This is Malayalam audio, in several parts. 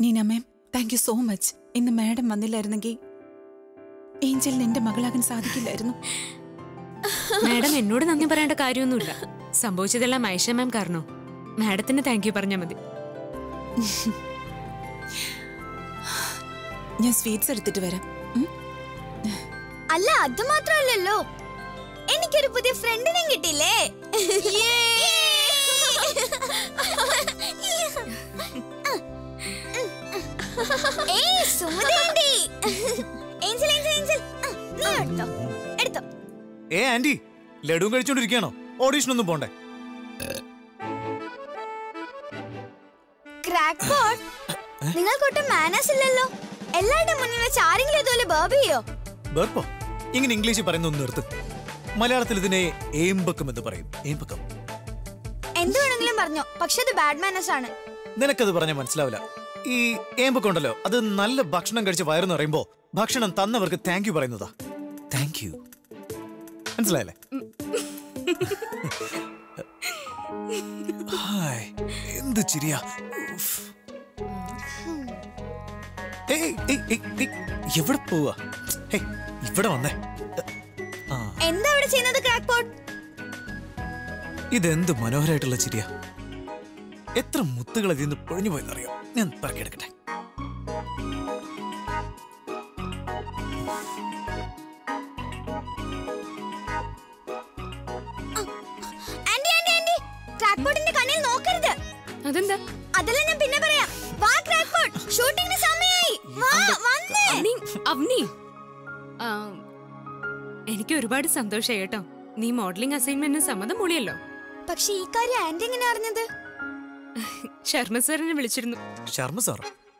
Neena ma'am thank you so much ഇന്ന് മാഡം വന്നില്ലായിരുന്നെങ്കിൽ ഏഞ്ചലിന് എന്റെ മകളാകാൻ സാധിക്കില്ലായിരുന്നു മാഡം എന്നോട് നന്ദി പറയേണ്ട കാര്യമൊന്നുമില്ല സംഭവിച്ചതെല്ലാം ഐഷ മാം കാരണോ മാഡത്തിന് താങ്ക് യു പറഞ്ഞാൽ മതി ഞാൻ സ്വീറ്റ്സ് എടുത്തിട്ട് വരാം ഉം? അല്ല അത് മാത്രമല്ലല്ലോ എനിക്കൊരു പുതിയ ഫ്രണ്ടിനെയും കിട്ടിയില്ലേ ഏയ് Sumathi aunty Angel Angel Angel ആ, നീ എടുത്തോ എടുത്തോ ഏ ആന്റി ലഡുവും കഴിച്ചോണ്ടിരിക്കുകയാണോ ഓഡീഷൻ ഒന്നും പോണ്ടേ ക്രാക്ക് ബോർഡ് നിങ്ങൾക്കൊട്ടും മാനേഴ്സ് ഇല്ലല്ലോ എല്ലാവരുടെ മുന്നിൽ വെച്ച് ആരെങ്കിലും ഇതുപോലെ ബേബ് ചെയ്യോ ബർപ്പോ ഇങ്ങനെ ഇംഗ്ലീഷിൽ പറയുന്ന ഒന്ന് നിർത്ത് മലയാളത്തിൽ ഇതിനെ ഏമ്പക്കം എന്ന് പറയും ഏമ്പക്കം എന്ത് വേണമെങ്കിലും പറഞ്ഞോ പക്ഷെ അത് ബാഡ് മാനേഴ്സ് ആണ് നിനക്കത് പറഞ്ഞാൽ മനസ്സിലാവില്ല ഈ ഏമ്പക്കം ഉണ്ടല്ലോ അത് നല്ല ഭക്ഷണം കഴിച്ച് വയറെന്ന് പറയുമ്പോ ഭക്ഷണം തന്നവർക്ക് താങ്ക് യു പറയുന്നതാ താങ്ക് യു മനസ്സിലായല്ലേ ഹായ്, എന്ത് ചിരിയാ ഉഫ്. ഏയ്, ഏയ്, ഏയ്, ഏയ്, എവിടെ പോവാ ഹേയ്, ഇവിടെ വന്നേ ആ എന്താ അവിടെ ചെയ്യുന്നത് ക്രാക്ക് ബോർഡ് ഇതെന്ത് മനോഹരമായിട്ടുള്ള ചിരിയാ എത്ര മുത്തുകൾ അതിൽ നിന്ന് പൊഴിഞ്ഞു പോയെന്നറിയോ ഞാൻ പറക്കെടുക്കട്ടെ ആന്റി ആന്റി ആന്റി ക്രാക്ക് ബോർഡിന്റെ കണ്ണിൽ നോക്കരുത് അതെന്താ അതെല്ലാം ഞാൻ പിന്നെ പറയാം വാ ക്രാക്ക് ബോർഡ് ഷൂട്ടിംഗിന് സമയമായി വാ വന്നേ അവനി അവനി ആ, എനിക്ക് ഒരുപാട് സന്തോഷമായി കേട്ടോ നീ മോഡലിംഗ് അസൈൻമെന്റിന് സമ്മതം മൂളിയല്ലോ പക്ഷെ ഈ കാര്യം ആന്റി എങ്ങനെ അറിഞ്ഞത് ശർമ്മ സാറിനെ വിളിച്ചിരുന്നു ശർമ്മ സാർ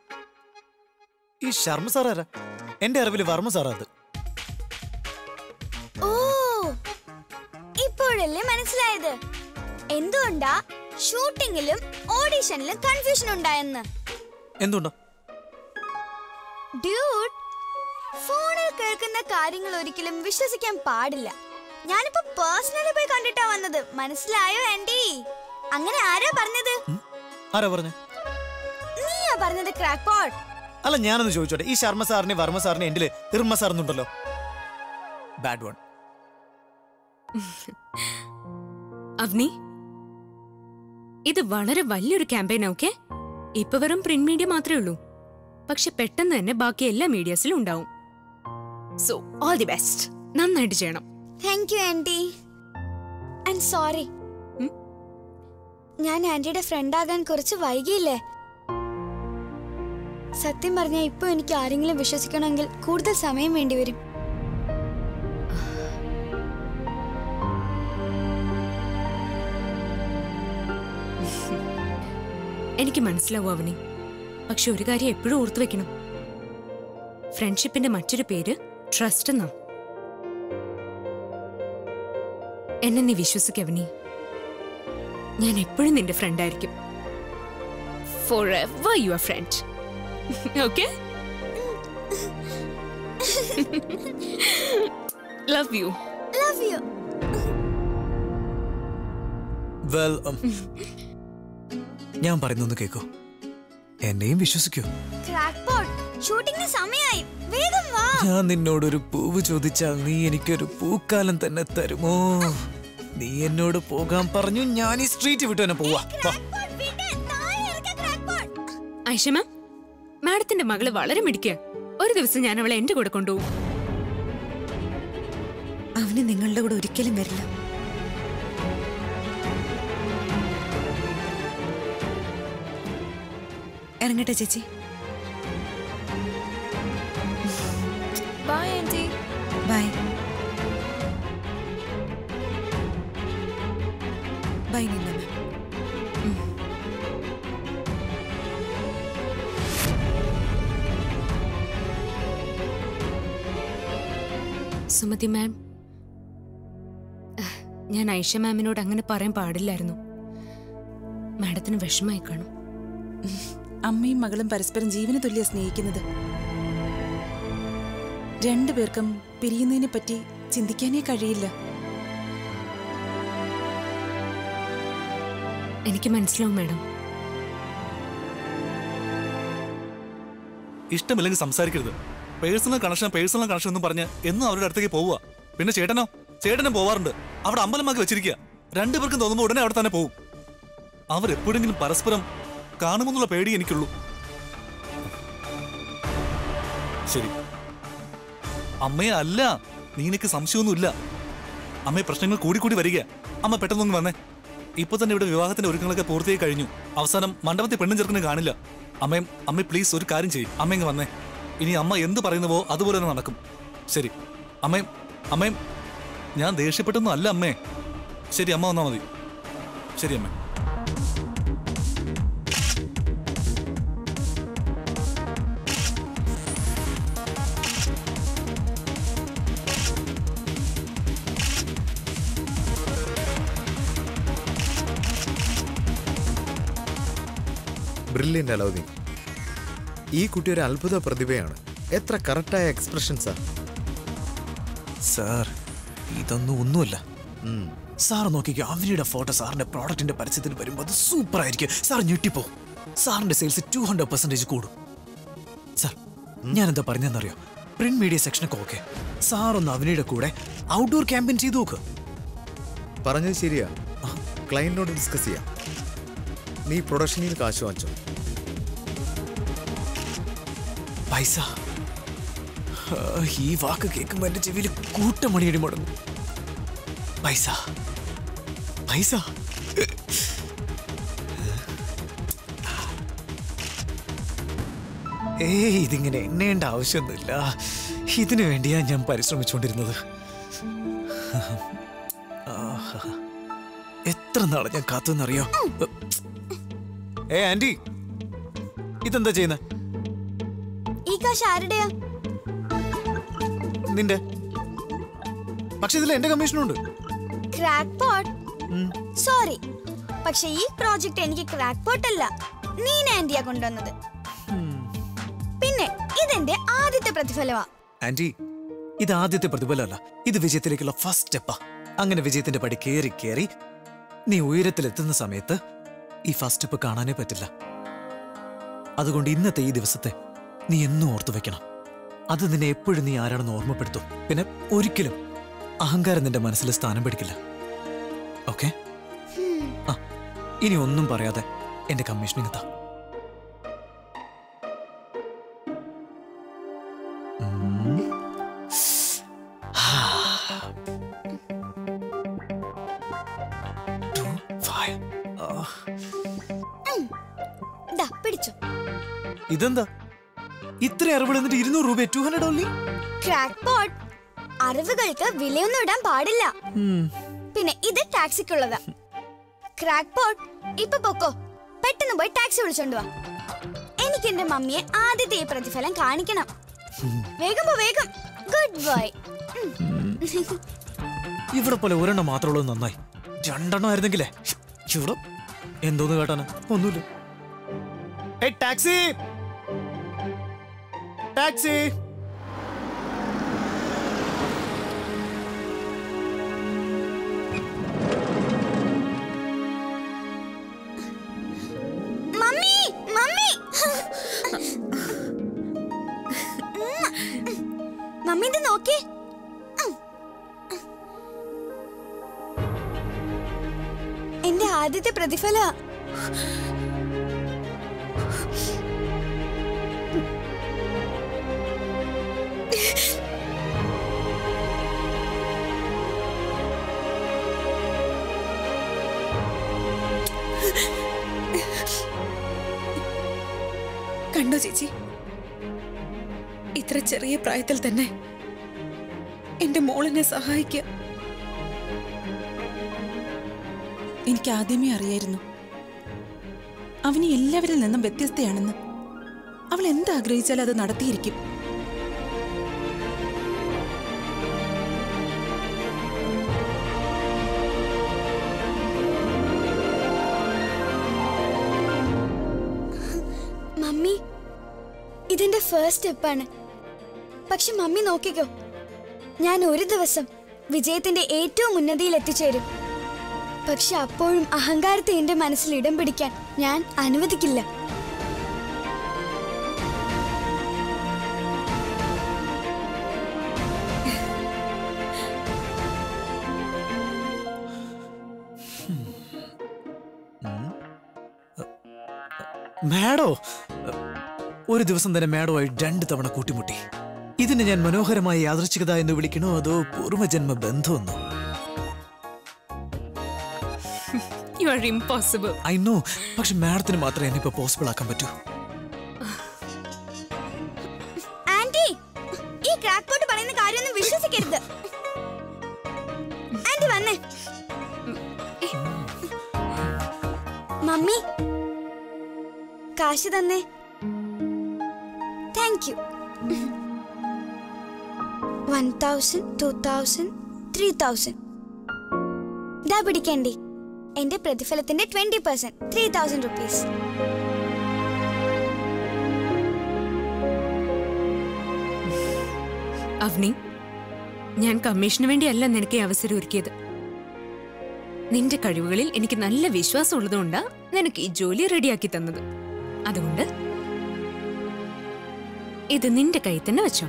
ഈ ശർമ്മ സാർ ആരാ എന്റെ അറിവിൽ വർമ്മ സാറാ അത് ഓ ഇപ്പോഴല്ലേ മനസ്സിലായത് എന്തുകൊണ്ടാ ഷൂട്ടിങ്ങിലും ഓഡീഷനിലും കൺഫ്യൂഷൻ ഉണ്ടായെന്ന് എന്തുകൊണ്ടാ ഡ്യൂഡ് ഫോണിൽ കേൾക്കുന്ന കാര്യങ്ങൾ ഒരിക്കലും വിശ്വസിക്കാൻ പാടില്ല ഞാനിപ്പോ പേഴ്സണലി പോയി കണ്ടിട്ടാ വന്നത് മനസ്സിലായോ ആന്റി അങ്ങനെ ആരാ പറഞ്ഞത് ഉം? ആരാ പറഞ്ഞേ നീയാ പറഞ്ഞത് ക്രാക്ക് ബോർഡ് അല്ല ഞാനൊന്ന് ചോദിച്ചോട്ടെ ഈ ശർമ്മ സാറിനെ വർമ്മ സാറിനെ എന്റെ ഇർമ്മ സാർ എന്നുണ്ടല്ലോ ബാഡ് വൺ അവനി ഇത് വളരെ വലിയൊരു ക്യാമ്പയിൻ ഓക്കെ ഇപ്പൊ വെറും പ്രിന്റ് മീഡിയ മാത്രമേ ഉള്ളൂ പക്ഷെ പെട്ടെന്ന് തന്നെ ബാക്കി എല്ലാ മീഡിയസിലും ഉണ്ടാവും സോ ഓൾ ദി ബെസ്റ്റ് നന്നായിട്ട് ചെയ്യണം thank you aunty and sorry ഉം? ഞാൻ ആന്റിയുടെ ഫ്രണ്ട് ആകാൻ കുറച്ച് വൈകിയില്ലേ സത്യം പറഞ്ഞാൽ ഇപ്പൊ എനിക്ക് ആരെങ്കിലും വിശ്വസിക്കണമെങ്കിൽ കൂടുതൽ സമയം വേണ്ടി വരും എനിക്ക് മനസ്സിലാവും അവനി പക്ഷെ ഒരു കാര്യം എപ്പോഴും ഓർത്തു വെക്കണം ഫ്രണ്ട്ഷിപ്പിന്റെ മറ്റൊരു പേര് ട്രസ്റ്റ് എന്നാ എന്നെ നീ വിശ്വസിക്കവനി ഞാൻ എപ്പോഴും നിന്റെ ഫ്രണ്ട് ആയിരിക്കും forever your friend okay love you love you well ഞാൻ പറയുന്നൊന്ന് കേക്കോ എന്നെയും വിശ്വസിക്കൂ ക്രാക്ക് ബോർഡ് ഷൂട്ടിംഗിന് സമയമായി വേഗം വാ ഞാൻ നിന്നോടൊരു പൂവ് ചോദിച്ചാൽ നീ എനിക്കൊരു പൂക്കാലം തന്നെ തരുമോ നീ എന്നോട് പോകാൻ പറഞ്ഞു ഞാൻ ഈ സ്ട്രീറ്റ് വിട്ടു തന്നെ പോവാ വാ. ക്രാക്ക് ബോർഡ് വിട് താഴെ ഇറക്ക ക്രാക്ക് ബോർഡ് ഐഷമ മാഡത്തിന്റെ മകള് വളരെ മിടിക്കുക ഒരു ദിവസം ഞാൻ അവളെ എന്റെ കൂടെ കൊണ്ടുപോകും അവന് നിങ്ങളുടെ കൂടെ ഒരിക്കലും വരില്ല ഇറങ്ങട്ടെ ചേച്ചി ബൈ ആന്റി ബൈ ബൈ നിന്ന മാം സുമതി മാം ഞാൻ ഐഷ മാമിനോട് അങ്ങനെ പറയാൻ പാടില്ലായിരുന്നു മാഡത്തിന് വിഷമായി കാണും അമ്മയും മകളും പരസ്പരം ജീവന് തുല്യ സ്നേഹിക്കുന്നത് രണ്ടുപേർക്കും പിരിയുന്നതിനെ പറ്റി ചിന്തിക്കാനേ കഴിയില്ല എനിക്ക് മനസ്സിലാവും മാഡം ഇഷ്ടമില്ലെങ്കിൽ സംസാരിക്കരുത് പേഴ്സണൽ കണക്ഷൻ പേഴ്സണൽ കണക്ഷൻ എന്ന് പറഞ്ഞ് എന്നും അവരുടെ അടുത്തേക്ക് പോവുക പിന്നെ ചേട്ടനോ ചേട്ടനും പോവാറുണ്ട് അവിടെ അമ്പലമാക്കി വെച്ചിരിക്കുക രണ്ടുപേർക്കും തോന്നുമ്പോൾ ഉടനെ അവിടെ തന്നെ പോവും അവരെപ്പോഴെങ്കിലും പരസ്പരം കാണുമെന്നുള്ള പേടി എനിക്കുള്ളൂ ശരി അമ്മയെ അല്ല നീനക്ക് സംശയമൊന്നുമില്ല അമ്മയെ പ്രശ്നങ്ങൾ കൂടി കൂടി വരിക അമ്മ പെട്ടെന്നൊന്ന് വന്നേ ഇപ്പൊ തന്നെ ഇവിടെ വിവാഹത്തിന്റെ ഒരുക്കങ്ങളൊക്കെ പൂർത്തിയായി കഴിഞ്ഞു അവസാനം മണ്ഡപത്തിൽ പെണ്ണും ചെറുക്കനെ കാണില്ല അമ്മയും അമ്മ പ്ലീസ് ഒരു കാര്യം ചെയ്യും അമ്മ ഇങ്ങ് വന്നേ ഇനി അമ്മ എന്ത് പറയുന്നുവോ അതുപോലെ തന്നെ നടക്കും ശരി അമ്മയും അമ്മയും ഞാൻ ദേഷ്യപ്പെട്ടൊന്നും അല്ല അമ്മേ ശരി അമ്മ വന്നാ മതി ശരി അമ്മ ബ്രില്യൻ്റ് അലൗദി ഈ കുട്ടി ഒരു അത്ഭുത പ്രതിഭയാണ് എത്ര കറക്റ്റായ എക്സ്പ്രഷൻസാ സാർ ഇതൊന്നും ഒന്നുമല്ല സാർ നോക്കിക്കോ അവനിയുടെ ഫോട്ടോ സാറിന്റെ പ്രോഡക്റ്റിന്റെ പരസ്യത്തിൽ വരുമ്പോൾ അത് സൂപ്പർ ആയിരിക്കും സാർ ഞെട്ടിപ്പോ സാറിന്റെ സെയിൽസ് ടു ഹൺഡ്രഡ് പെർസെന്റേജ് കൂടും സാർ ഞാൻ എന്താ പറഞ്ഞെന്നറിയോ പ്രിന്റ് മീഡിയ സെക്ഷനൊക്കെ ഓക്കെ സാർ ഒന്ന് അവനിയുടെ കൂടെ ഔട്ട്ഡോർ ക്യാമ്പയിൻ ചെയ്തു നോക്ക് പറഞ്ഞത് ശരിയാ ക്ലയന്റിനോട് ഡിസ്കസ് ചെയ്യാം നീ പ്രൊഡക്ഷനിൽ കാശ് വാങ്ങിച്ചോ പൈസ ആ, ഈ വാക്ക് കേൾക്കുമ്പോ എന്റെ ചെവിയിൽ കൂട്ടമണിയടി മുടങ്ങും പൈസ പൈസ ഏയ് ഇതിങ്ങനെ എണ്ണേണ്ട ആവശ്യമൊന്നുമില്ല ഇതിനു വേണ്ടിയാ ഞാൻ പരിശ്രമിച്ചുകൊണ്ടിരുന്നത് ആഹാ. എത്ര നാളെ ഞാൻ കാത്തുനിന്നറിയോ ഏ ആന്റി ഇതെന്താ ചെയ്യുന്നത് ഈ കാശ് ആരുടെയാ നിന്റെ പക്ഷെ ഇതിൽ എന്റെ കമ്മീഷനുണ്ട് ക്രാക്ക് പോട്ട് സോറി പക്ഷെ ഈ പ്രോജക്റ്റ് എനിക്ക് ക്രാക്ക് പോട്ട് അല്ല നീന ആന്റിയാ കൊണ്ടുവന്നത് പിന്നെ ഇതെന്റെ ആദ്യത്തെ പ്രതിഫലമാ ആന്റി ഇത് ആദ്യത്തെ പ്രതിഫലമല്ല ഇത് വിജയത്തിലേക്കുള്ള ഫസ്റ്റ് സ്റ്റെപ്പാ അങ്ങനെ വിജയത്തിന്റെ പടി കേറി കേറി നീ ഉയരത്തിലെത്തുന്ന സമയത്ത് ഈ ഫസ്റ്റ് സ്റ്റെപ്പ് കാണാനേ പറ്റില്ല അതുകൊണ്ട് ഇന്നത്തെ ഈ ദിവസത്തെ നീ എന്നും ഓർത്തു വെക്കണം അത് നിന്നെ എപ്പോഴും നീ ആരാണെന്ന് ഓർമ്മപ്പെടുത്തും പിന്നെ ഒരിക്കലും അഹങ്കാരം നിന്റെ മനസ്സിൽ സ്ഥാനം പിടിക്കില്ല ഓക്കെ ആ ഇനി ഒന്നും പറയാതെ എന്റെ കമ്മീഷനിങ് എത്താം Two, five. ആ, ദാ പിടിച്ചു ഇതെന്താ ഇത്ര അറിവുകൾ എന്നിട്ട് ഇരുന്നൂറ് രൂപ two hundred only crack pot അറിവുകൾക്ക് വിലയൊന്നും ഇടാൻ പാടില്ല പിന്നെ ഇത് ടാക്സിക്കുള്ളതാ ക്രാക്ക് പോട്ട് ഇപ്പൊ പൊക്കോ പെട്ടെന്ന് പോയി ടാക്സി വിളിച്ചോണ്ട് വാ എനിക്ക് എന്റെ മമ്മിയെ ആദ്യത്തെ ഈ പ്രതിഫലം കാണിക്കണം വേഗം പോ വേഗം ഗുഡ് ബോയ് ഇവിടെ പോലെ ഒരെണ്ണം മാത്രമുള്ളത് നന്നായി രണ്ടെണ്ണം ആയിരുന്നെങ്കിലേ ഇവിടെ എന്തോന്ന് കേട്ടാണ് ഒന്നുമില്ല ഏയ് taxi taxi mummy mummy mummy ഇത് നോക്കി എന്റെ ആദ്യത്തെ പ്രതിഫല കണ്ടോ ചേച്ചി ഇത്ര ചെറിയ പ്രായത്തിൽ തന്നെ എന്റെ മോളിനെ സഹായിക്കുക എനിക്ക് ആദ്യമേ അറിയായിരുന്നു അവന് എല്ലാവരിൽ നിന്നും വ്യത്യസ്തയാണെന്ന് അവൾ എന്താഗ്രഹിച്ചാലും അത് നടത്തിയിരിക്കും മമ്മി ഇതെന്റെ ഫസ്റ്റ് സ്റ്റെപ്പാണ് പക്ഷെ മമ്മി നോക്കിക്കോ ഞാൻ ഒരു ദിവസം വിജയത്തിന്റെ ഏറ്റവും ഉന്നതിയിൽ എത്തിച്ചേരും പക്ഷെ അപ്പോഴും അഹങ്കാരത്തെ എന്റെ മനസ്സിൽ ഇടം പിടിക്കാൻ ഞാൻ അനുവദിക്കില്ല മാഡോ ഒരു ദിവസം തന്നെ മാഡോയി രണ്ട് തവണ കൂട്ടിമുട്ടി ഇതിനെ ഞാൻ മനോഹരമായ യാദൃച്ഛികത എന്ന് വിളിക്കണോ അതോ പൂർവ്വജന്മ ബന്ധമെന്നോ you are impossible I know പക്ഷെ മാഡത്തിന് മാത്രമേ എന്നെ ഇപ്പൊ പോസിബിൾ ആക്കാൻ പറ്റൂ ആന്റി ഈ ക്രാക്ക് പോട്ട് പറയുന്ന കാര്യമൊന്നും വിശ്വസിക്കരുത് ആന്റി വന്നേ മമ്മി കാശ് തന്നേ thank you one thousand two thousand three thousand ഇതാ പിടിക്കേണ്ടി എന്റെ പ്രതിഫലത്തിന്റെ twenty percent three thousand rupees Avani ഞാൻ കമ്മീഷന് വേണ്ടിയല്ല നിനക്ക് ഈ അവസരം ഒരുക്കിയത് നിന്റെ കഴിവുകളിൽ എനിക്ക് നല്ല വിശ്വാസം ഉള്ളതുകൊണ്ടാ നിനക്ക് ഈ ജോലി റെഡിയാക്കി തന്നത് അതുകൊണ്ട് ഇത് നിന്റെ കയ്യിൽ തന്നെ വെച്ചോ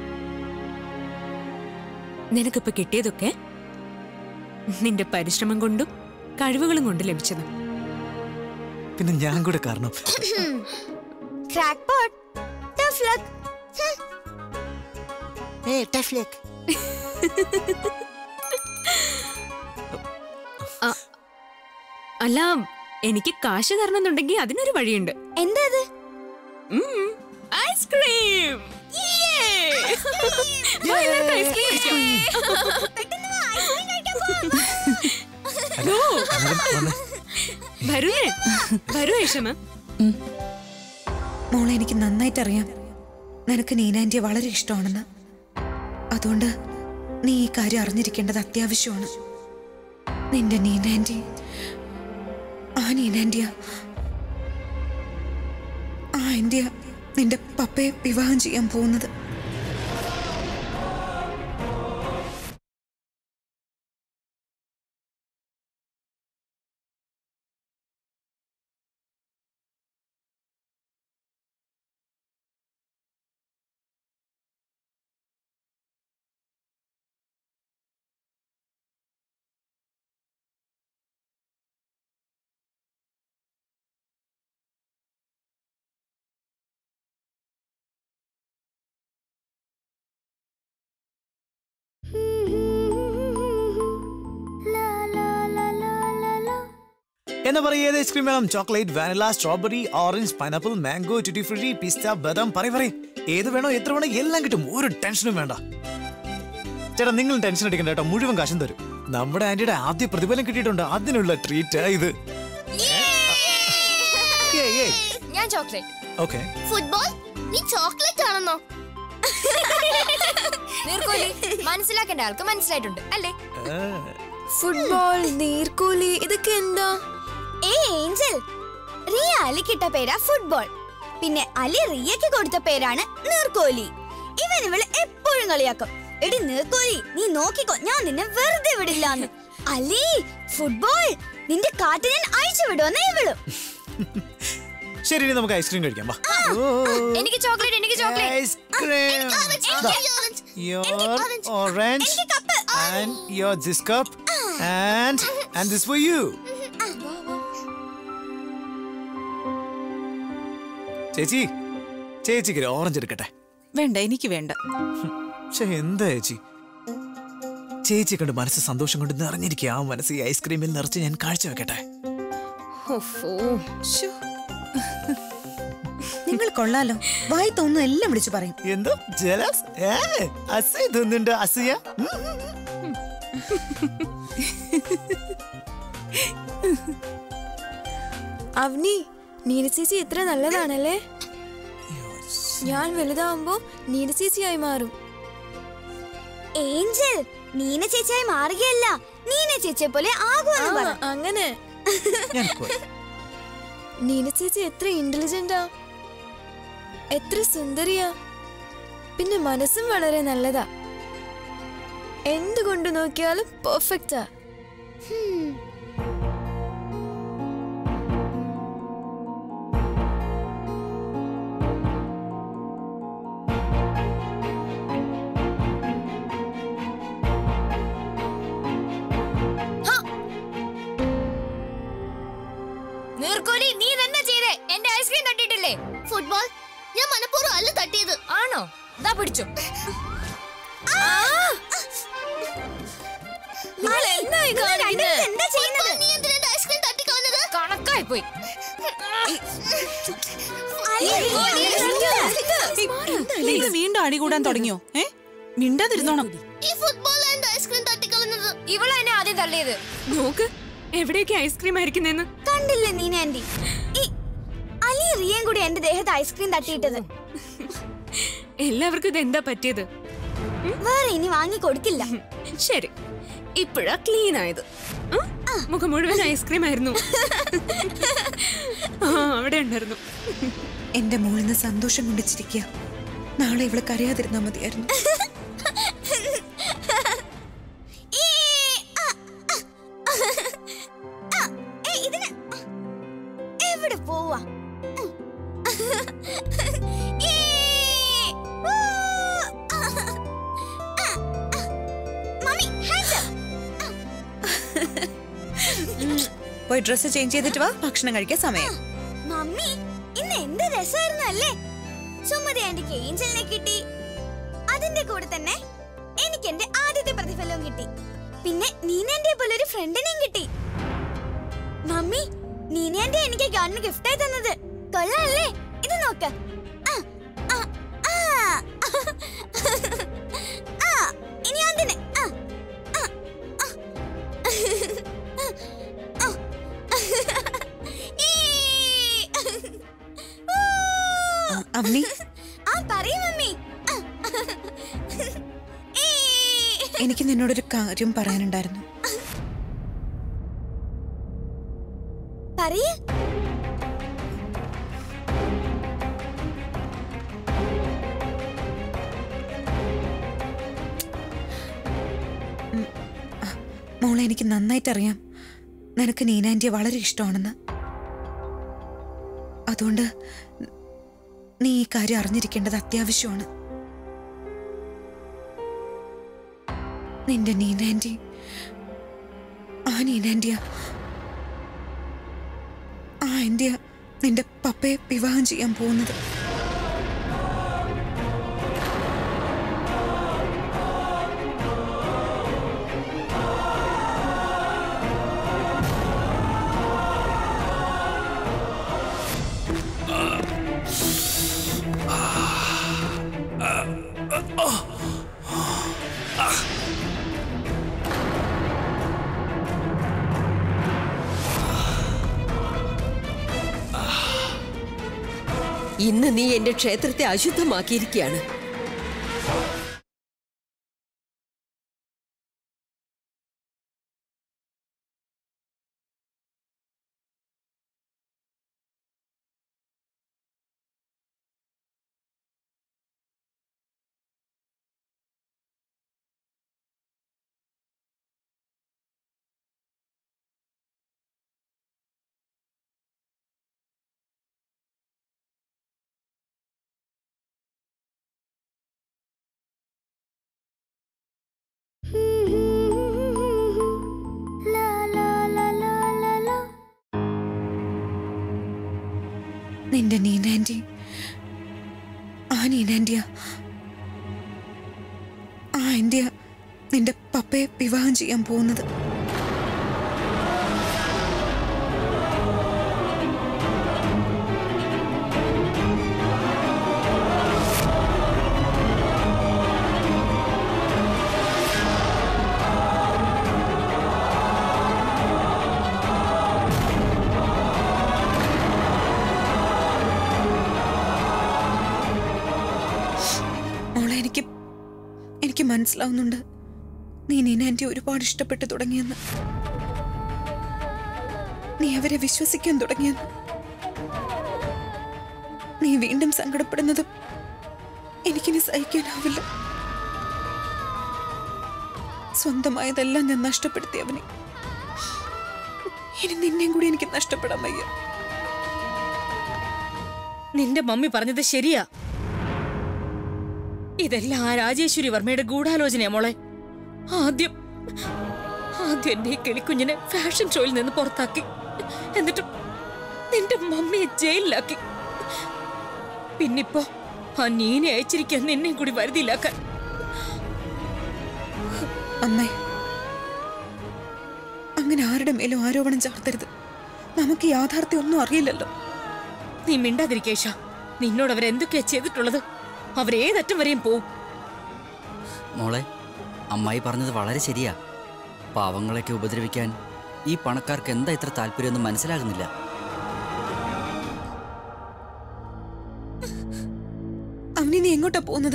നിനക്കിപ്പോ കിട്ടിയതൊക്കെ നിന്റെ പരിശ്രമം കൊണ്ടും കഴിവുകളും കൊണ്ട് ലഭിച്ചത് പിന്നെ ഞാൻ കൂടെ കാരണം ക്രാക്ക് പോട്ട് ടഫ് ലക്ക് അല്ല എനിക്ക് കാശ് തരണമെന്നുണ്ടെങ്കിൽ അതിനൊരു വഴിയുണ്ട് എന്താ അത് ഐസ്ക്രീം വന്നേ. വരൂ വരൂ യേശമ മോളെ എനിക്ക് നന്നായിട്ട് അറിയാം നിനക്ക് നീനാൻറ്റിയെ വളരെ ഇഷ്ടമാണെന്ന് അതുകൊണ്ട് നീ ഈ കാര്യം അറിഞ്ഞിരിക്കേണ്ടത് അത്യാവശ്യമാണ് നിന്റെ നീനാൻറ്റി ആ നീനാൻറ്റിയ ആ ആൻറ്റിയ നിന്റെ പപ്പയെ വിവാഹം ചെയ്യാൻ പോകുന്നത് എന്നാ പറയ ഏത് ഐസ്ക്രീം വേണം chocolate vanilla strawberry orange pineapple mango tutti frutti പിസ്ത ബദാം പറയ പറയ് ഏത് വേണോ എത്ര വേണോ എല്ലാം കിട്ടും ഒരു ടെൻഷനും വേണ്ട ചേട്ടാ നിങ്ങൾ ടെൻഷൻ അടിക്കണ്ട കേട്ടോ മുഴുവൻ കാശും തരും നമ്മുടെ ആന്റിയുടെ ആദ്യ പ്രതിഫലം കിട്ടിയിട്ടുണ്ട് അതിനുള്ള ട്രീറ്റ് ഇത് ഞാൻ ചോക്ലേറ്റ് ഓക്കെ ഫുട്ബോൾ നീ ചോക്ലേറ്റ് ആണെന്നോ നീർക്കോലി മനസ്സിലാക്കേണ്ട ആൾക്ക് മനസ്സിലായിട്ടുണ്ട് അല്ലേ ഫുട്ബോൾ നീർക്കോലി ഇതൊക്കെ എന്താ ഏ ഏഞ്ചൽ റിയ അലിക്കിട്ട പേരാ ഫുട്ബോൾ പിന്നെ അലി റിയക്ക് കൊടുത്ത പേരാണ് നീർക്കോലി ഇവൻ ഇവള് എപ്പോഴും കളിയാക്കും എടി നീർക്കോലി നീ നോക്കിക്കോ ഞാൻ നിന്നെ വെറുതെ വിടില്ലാന്ന് അലി ഫുട്ബോൾ നിന്റെ കാറ്റ് ഞാൻ അയച്ചു വിടുമെന്ന് ഇവളും ശരി ഇനി നമുക്ക് ഐസ്ക്രീം കഴിക്കാം വാ എനിക്ക് ചോക്ലേറ്റ് എനിക്ക് chocolate ice cream Your orange and your this cup and and this for you. ചേച്ചി ചേച്ചിക്ക് ഓറഞ്ച് എടുക്കട്ടെ വേണ്ട എനിക്ക് വേണ്ട പക്ഷെ എന്താ ചേച്ചി ചേച്ചി കണ്ട് മനസ്സ് സന്തോഷം കൊണ്ട് നിറഞ്ഞിരിക്കുക ആ മനസ്സ് ഈ ഐസ്ക്രീമിൽ നിറച്ച് ഞാൻ കാഴ്ചവെക്കട്ടെ ശ്ശോ. നിങ്ങൾ കൊള്ളാലോ വായി തോന്നുന്നു എല്ലാം വിളിച്ചു പറയും എന്തോ ജലസ് ഏ അസൂയ തോന്നുന്നുണ്ടോ അസൂയ ഉം. അവനി നീരചേച്ചി എത്ര നല്ലതാണല്ലേ ഞാൻ വലുതാവുമ്പോ നീരചേച്ചിയായി മാറും ഏഞ്ചൽ നീന ചേച്ചിയായി മാറുകയല്ല നീന ചേച്ചിയെ പോലെ ആകുമെന്ന് ആ, പറ അങ്ങനെ ഞാൻ പോയി. നീന ചേച്ചി എത്ര ഇന്റലിജന്റാ എത്ര സുന്ദരിയാ പിന്നെ മനസ്സും വളരെ നല്ലതാ എന്തുകൊണ്ട് നോക്കിയാലും പെർഫെക്റ്റാ നീർക്കോലി നീ തന്നെ ചെയ്തേ എന്റെ ഐസ്ക്രീം ഫുട്ബോൾ ഞാൻ മനഃപൂർവ്വം അല്ല തട്ടിയത് ആണോ ദാ പിടിച്ചു നിങ്ങൾ എന്താ ഈ നിങ്ങൾ കാണിക്കുന്നെ? രണ്ടുപേരും എന്താ ചെയ്യുന്നത് നീ എന്തിനാ എന്റെ ഐസ്ക്രീം തട്ടിക്കളഞ്ഞത് കണക്കായി പോയി നിങ്ങൾ വീണ്ടും അടികൂടാൻ തുടങ്ങിയോ ഏ മിണ്ടാതിരുന്നോണം ഈ ഫുട്ബോൾ എന്റെ ഐസ്ക്രീം തട്ടിക്കളഞ്ഞത് ഇവളെ എന്നെ ആദ്യം തള്ളിയത് നോക്ക് എവിടെയൊക്കെ ഐസ്ക്രീം ആയിരിക്കുന്നെന്ന് കണ്ടില്ലേ നീന ആന്റി ഈ അലി റിയയും കൂടി എന്റെ ദേഹത്ത് ഐസ്ക്രീം തട്ടിയിട്ടത് എല്ലാവർക്കും ഇത് എന്താ പറ്റിയത് വേറെ ഇനി വാങ്ങി കൊടുക്കില്ല ശരി ഇപ്പോഴാ ക്ലീൻ ആയത് ഉം? മുഖം മുഴുവൻ ഐസ്ക്രീം ആയിരുന്നു ആ അവിടെ ഉണ്ടായിരുന്നു എന്റെ മോളിന്ന് സന്തോഷം കൊണ്ട് ചിരിക്കുക നാളെ ഇവള് കരയാതിരുന്നാ മതിയായിരുന്നു ഈ, ആ, ആ, ആ, ഏ, ഇതിന് എവിടെ പോവാ ഉം. ഈ, ഊ, ആ, ആ, ആ. Mummy hands up. പോയി ഡ്രസ്സ് ചേഞ്ച് ചെയ്തിട്ട് വാ ഭക്ഷണം കഴിക്കാൻ സമയം മമ്മി ഇന്ന് എന്ത് രസമായിരുന്നു അല്ലേ സുമതി ആന്റിക്ക് ഏഞ്ചലിനെ കിട്ടി അതിന്റെ കൂടെ തന്നെ എനിക്ക് എന്റെ ആദ്യത്തെ പ്രതിഫലവും കിട്ടി പിന്നെ നീനന്റെ പോലെ ഒരു ഫ്രണ്ടിനെയും കിട്ടി മമ്മി നീനന്റെ എനിക്ക് ഗണ്ണ് ഗിഫ്റ്റായി തന്നത് കൊള്ളാല്ലേ ഇത് നോക്ക് ആ, ആ, ആ. ആ, ഇനി അതിന് ആ, ആ, ആ. ആ, ആ. ഈ. അവനി ആ പറയൂ മമ്മി ആ. ഈ. എനിക്ക് നിന്നോടൊരു കാര്യം പറയാനുണ്ടായിരുന്നു പറയ് മോളെ എനിക്ക് നന്നായിട്ട് അറിയാം നിനക്ക് നീനാൻറ്റിയെ വളരെ ഇഷ്ടമാണെന്ന് അതുകൊണ്ട് നീ ഈ കാര്യം അറിഞ്ഞിരിക്കേണ്ടത് അത്യാവശ്യമാണ് നിന്റെ നീനാൻറ്റി ആ നീനാൻറ്റിയ ആ ആൻറ്റിയ നിന്റെ പപ്പയെ വിവാഹം ചെയ്യാൻ പോകുന്നത് ഇന്ന് നീ എന്റെ ക്ഷേത്രത്തെ അശുദ്ധമാക്കിയിരിക്കുകയാണ് നിന്റെ നീനാൻറ്റി ആ നീനാൻറ്റിയ ആ ആൻറ്റിയ നിന്റെ പപ്പയെ വിവാഹം ചെയ്യാൻ പോകുന്നത് മോളെ എനിക്ക് എനിക്ക് മനസ്സിലാവുന്നുണ്ട് നീ നീനാൻറ്റി ഒരുപാട് ഇഷ്ടപ്പെട്ടു തുടങ്ങിയെന്ന് നീ അവരെ വിശ്വസിക്കാൻ തുടങ്ങിയെന്ന് നീ വീണ്ടും സങ്കടപ്പെടുന്നത് എനിക്കിനി സഹിക്കാനാവില്ല സ്വന്തമായതെല്ലാം ഞാൻ നഷ്ടപ്പെടുത്തി അവനെ ഇനി നിന്നെയും കൂടി എനിക്ക് നഷ്ടപ്പെടാൻ വയ്യ നിന്റെ മമ്മി പറഞ്ഞത് ശരിയാ ഇതെല്ലാം ആ രാജേശ്വരി വർമ്മയുടെ ഗൂഢാലോചനയാ മോളെ ആദ്യം ആദ്യം എന്റെ ഈ കിളിക്കുഞ്ഞിനെ ഫാഷൻ ഷോയിൽ നിന്ന് പുറത്താക്കി എന്നിട്ട് നിന്റെ മമ്മിയെ ജയിലിലാക്കി പിന്നിപ്പോ ആ നീനെ അയച്ചിരിക്കാൻ നിന്നെ കൂടി വരുതിയില്ലാക്കാൻ അമ്മേ അങ്ങനെ ആരുടെ മേലും ആരോപണം ചാർത്തരുത് നമുക്ക് യാഥാർത്ഥ്യം ഒന്നും അറിയില്ലല്ലോ നീ മിണ്ടാതിരിക്കേഷ നിന്നോട് അവരെന്തൊക്കെയാ ചെയ്തിട്ടുള്ളത് അവരേതറ്റം വരെയും പോവും മോളെ അമ്മായി പറഞ്ഞത് വളരെ ശരിയാ പാവങ്ങളൊക്കെ ഉപദ്രവിക്കാൻ ഈ പണക്കാർക്ക് എന്താ ഇത്ര താല്പര്യമൊന്നും മനസ്സിലാകുന്നില്ല അവനി നീ എങ്ങോട്ടാ പോകുന്നത്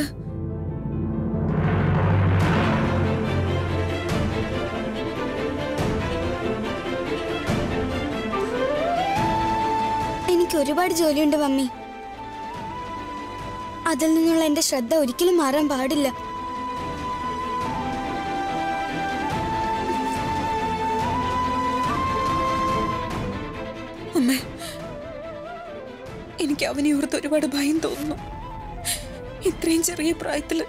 എനിക്ക് ഒരുപാട് ജോലിയുണ്ട് മമ്മി അതിൽ നിന്നുള്ള എന്റെ ശ്രദ്ധ ഒരിക്കലും മാറാൻ പാടില്ല അമ്മേ എനിക്ക് അവനെ ഓർത്ത് ഒരുപാട് ഭയം തോന്നുന്നു ഇത്രയും ചെറിയ പ്രായത്തില്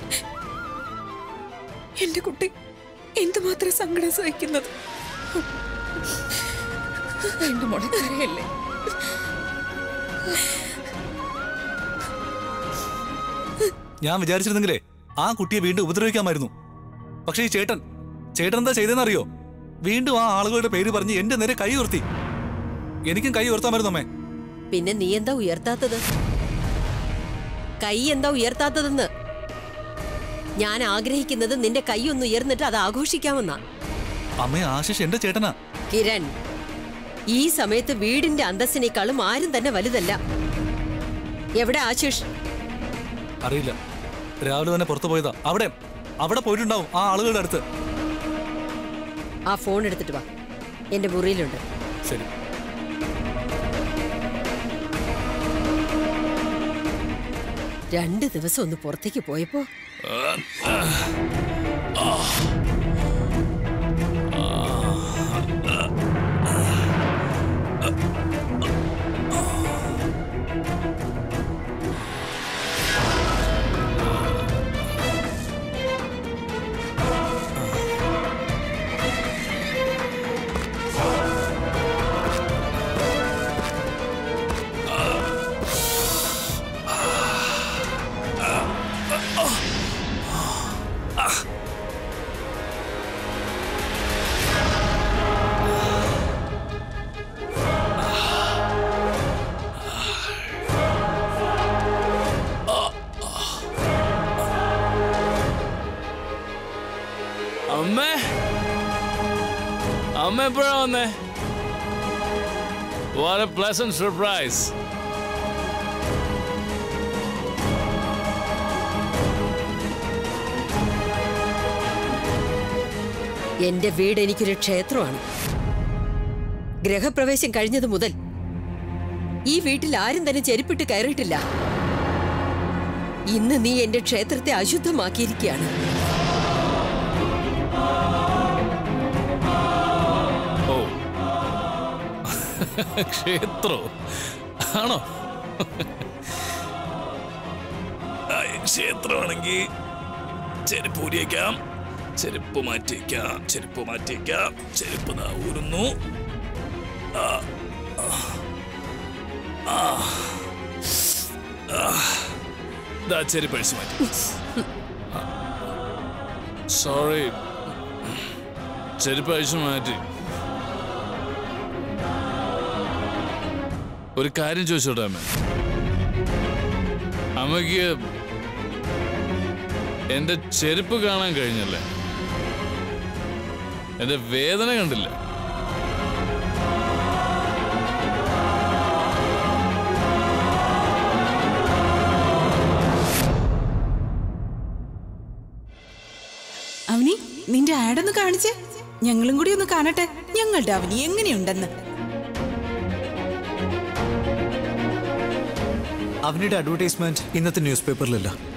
എന്റെ കുട്ടി എന്തുമാത്രം സങ്കടം സഹിക്കുന്നത് എന്റെ മോളെ കരയല്ലേ ഞാൻ വിചാരിച്ചിരുന്നെങ്കിലേ ആ കുട്ടിയെ വീണ്ടും ഉപദ്രവിക്കാമായിരുന്നു പക്ഷേ ഈ ചേട്ടൻ ചേട്ടൻ എന്താ ചെയ്തെന്നറിയോ വീണ്ടും ആ ആളുകളുടെ പേര് പറഞ്ഞ് എന്റെ നേരെ കൈ ഉയർത്തി എനിക്കും കൈ ഉയർത്താമായിരുന്നു അമ്മേ പിന്നെ നീ എന്താ ഉയർത്താത്തത് കൈ എന്താ ഉയർത്താത്തതെന്ന് ഞാൻ ആഗ്രഹിക്കുന്നത് നിന്റെ കൈ ഒന്ന് ഉയർന്നിട്ട് അത് ആഘോഷിക്കാമെന്നാ അമ്മേ ആശിഷ് എന്റെ ചേട്ടനാ കിരൺ ഈ സമയത്ത് വീടിന്റെ അന്തസ്സിനേക്കാളും ആരും തന്നെ വലുതല്ല എവിടെ ആശിഷ് അറിയില്ല രാവിലെ തന്നെ പുറത്തു പോയതാ അവിടെ അവിടെ പോയിട്ടുണ്ടാവും ആ ആളുകളുടെ അടുത്ത് ആ ഫോൺ എടുത്തിട്ട് വാ എന്റെ മുറിയിലുണ്ട് ശരി രണ്ട് ദിവസം ഒന്ന് പുറത്തേക്ക് പോയപ്പോ അമ്മേ അമ്മ എപ്പോഴാ വന്നേ What a pleasant surprise. എന്റെ വീട് എനിക്കൊരു ക്ഷേത്രമാണ് ഗ്രഹപ്രവേശം കഴിഞ്ഞത് മുതൽ ഈ വീട്ടിൽ ആരും തന്നെ ചെരുപ്പിട്ട് കയറിയിട്ടില്ല ഇന്ന് നീ എന്റെ ക്ഷേത്രത്തെ അശുദ്ധമാക്കിയിരിക്കുകയാണ് ഓ ക്ഷേത്രോ ആണോ ആ, ക്ഷേത്രമാണെങ്കിൽ ചെരുപ്പ് ഊരിയേക്കാം ചെരുപ്പ് മാറ്റിയേക്കാം ചെരുപ്പ് മാറ്റിയേക്കാം ചെരുപ്പ് ദാ ഊരുന്നു ആ, ആ, ആ, ആ. ദാ ചെരുപ്പ് അഴിച്ചു മാറ്റി സോറി ചെരുപ്പ് അഴിച്ചു മാറ്റി ഒരു കാര്യം ചോദിച്ചോട്ടെ അമ്മ അമ്മയ്ക്ക് എന്റെ ചെരുപ്പ് കാണാൻ കഴിഞ്ഞല്ലേ എന്റെ വേദന കണ്ടില്ല അവനി നിന്റെ ആഡൊന്ന് കാണിച്ചേ ഞങ്ങളും കൂടി ഒന്ന് കാണട്ടെ ഞങ്ങളുടെ അവനി എങ്ങനെയുണ്ടെന്ന് അവനിയുടെ അഡ്വർടൈസ്മെന്റ് ഇന്നത്തെ ന്യൂസ് പേപ്പറിലില്ല